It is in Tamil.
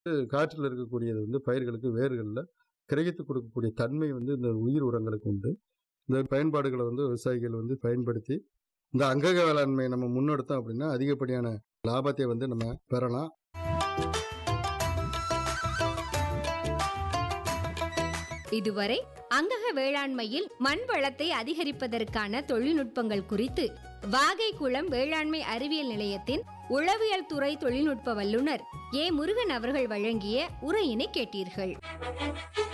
காற்றில் இருக்கக்கூடியது வந்து பயிர்களுக்கு வேர்களில் கிரகித்து கொடுக்கக்கூடிய தன்மை வந்து இந்த உயிர் உரங்களுக்கு உண்டு இந்த பயன்பாடுகளை வந்து விவசாயிகள் வந்து பயன்படுத்தி இந்த அங்கக வேளாண்மை நம்ம முன்னெடுத்தோம் அப்படின்னா அதிகப்படியான லாபத்தை வந்து நம்ம பெறலாம் இதுவரை அங்கக வேளாண்மையில் மண் வளத்தை அதிகரிப்பதற்கான தொழில்நுட்பங்கள் குறித்து வாகைக்குளம் வேளாண்மை அறிவியல் நிலையத்தின் உளவியல் துறை தொழில்நுட்ப வல்லுநர் ஏ முருகன் அவர்கள் வழங்கிய உரையினை கேட்டீர்கள்